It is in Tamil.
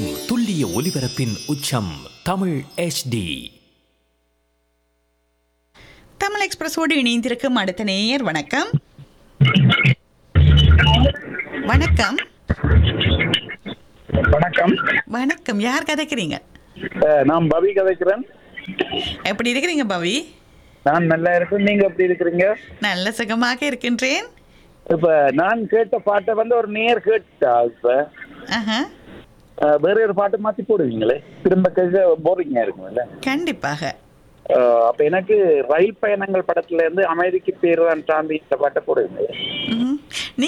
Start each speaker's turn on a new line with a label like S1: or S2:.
S1: எங்கும் துல்லிய ஒலிபரப்பின் உச்சம் தமிழ் HD
S2: தமிழ் எக்ஸ்பிரஸோடு இணைந்திருக்கும் அடுத்த நேயர் வணக்கம் வணக்கம்
S3: வணக்கம்
S2: வணக்கம் யார் கதைக்கிறீங்க
S3: அஹ், நான் பவி கதைக்கிறேன்
S2: எப்படி இருக்கிறீங்க பவி
S3: நான் நல்லா இருக்கேன் நீங்க எப்படி இருக்கிறீங்க
S2: நல்ல சுகமாக இருக்கின்றேன்
S3: இப்ப நான் கேட்ட பாட்டை வந்து ஒரு நேர் கேட்டா இப்ப
S2: ஆஹா
S3: அஹ், வேற ஒரு பாட்டு மாத்தி போடுவீங்களே திரும்ப கேட்க போரிங்கா இருக்கும்ல
S2: கண்டிப்பாக
S3: அஹ், அப்ப எனக்கு ரயில் பயணங்கள் படத்துல இருந்து அமைதிக்கு பேருதான் சாந்தி இந்த பாட்டை போடுவீங்க
S2: ம்ஹும்.